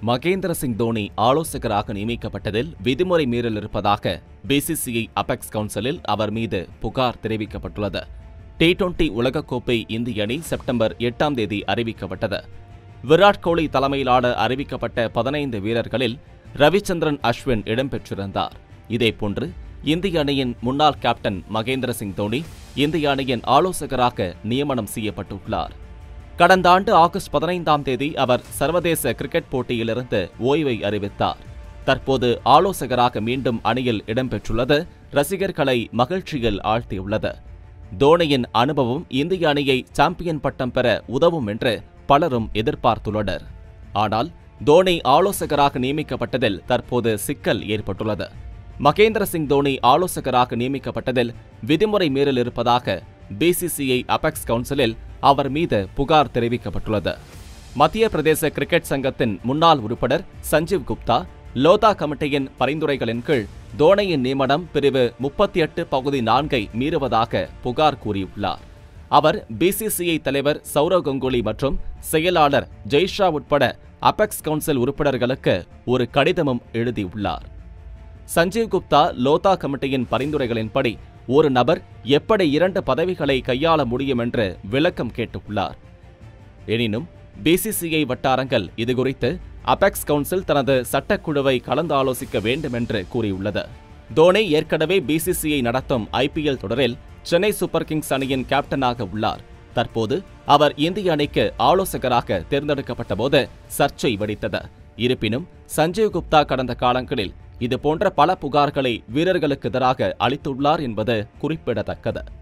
மகேந்திர சிங் தோனி ஆலோசகராக நியமிக்கப்பட்டதில் விதிமுறை மீறல் இருப்பதாக பிசிசிஐ அபெக்ஸ் கவுன்சிலில் அவர் மீது புகார் தெரிவிக்கப்பட்டுள்ளது டி டுவெண்டி உலகக்கோப்பை இந்திய அணி செப்டம்பர் எட்டாம் தேதி அறிவிக்கப்பட்டது விராட் கோலி தலைமையிலான அறிவிக்கப்பட்ட பதினைந்து வீரர்களில் ரவிச்சந்திரன் அஸ்வின் இடம்பெற்றிருந்தார் இதேபோன்று இந்திய அணியின் முன்னாள் கேப்டன் மகேந்திர சிங் தோனி இந்திய அணியின் ஆலோசகராக நியமனம் செய்யப்பட்டுள்ளார் கடந்த ஆண்டு ஆகஸ்ட் பதினைந்தாம் தேதி அவர் சர்வதேச கிரிக்கெட் போட்டியிலிருந்து ஓய்வை அறிவித்தார் தற்போது ஆலோசகராக மீண்டும் அணியில் இடம்பெற்றுள்ளது ரசிகர்களை மகிழ்ச்சியில் ஆழ்த்தியுள்ளது தோனியின் அனுபவம் இந்திய அணியை சாம்பியன் பட்டம் பெற உதவும் என்று பலரும் எதிர்பார்த்துள்ளனர் ஆனால் தோனி ஆலோசகராக நியமிக்கப்பட்டதில் தற்போது சிக்கல் ஏற்பட்டுள்ளது மகேந்திர சிங் தோனி ஆலோசகராக நியமிக்கப்பட்டதில் விதிமுறை மீறல் இருப்பதாக பிசிசிஐ அபெக்ஸ் கவுன்சிலில் அவர் மீது புகார் தெரிவிக்கப்பட்டுள்ளது மத்திய பிரதேச கிரிக்கெட் சங்கத்தின் முன்னாள் உறுப்பினர் சஞ்சீவ் குப்தா லோதா கமிட்டியின் பரிந்துரைகளின் கீழ் தோனியின் நியமனம் பிரிவு முப்பத்தி எட்டு பகுதி நான்கை மீறுவதாக புகார் கூறியுள்ளார் அவர் பிசிசிஐ தலைவர் சௌரவ் கங்குலி மற்றும் செயலாளர் ஜெய்ஷா உட்பட அபெக்ஸ் கவுன்சில் உறுப்பினர்களுக்கு ஒரு கடிதமும் எழுதியுள்ளார் சஞ்சீவ் குப்தா லோதா கமிட்டியின் பரிந்துரைகளின்படி ஒரு நபர் எப்படி இரண்டு பதவிகளை கையாள முடியும் என்று விளக்கம் கேட்டுள்ளார் எனினும் பிசிசிஐ வட்டாரங்கள் இதுகுறித்து அபெக்ஸ் கவுன்சில் தனது சட்டக்குழுவை கலந்து ஆலோசிக்க வேண்டும் என்று கூறியுள்ளது தோனி ஏற்கனவே பிசிசிஐ நடத்தும் ஐபிஎல் தொடரில் சென்னை சூப்பர் கிங்ஸ் அணியின் கேப்டனாக உள்ளார் தற்போது அவர் இந்திய அணிக்கு ஆலோசகராக தேர்ந்தெடுக்கப்பட்ட போது சர்ச்சை வெடித்தது இருப்பினும் சஞ்சீவ் குப்தா கடந்த காலங்களில் இதுபோன்ற பல புகார்களை வீரர்களுக்கு எதிராக அளித்துள்ளார் என்பது குறிப்பிடத்தக்கது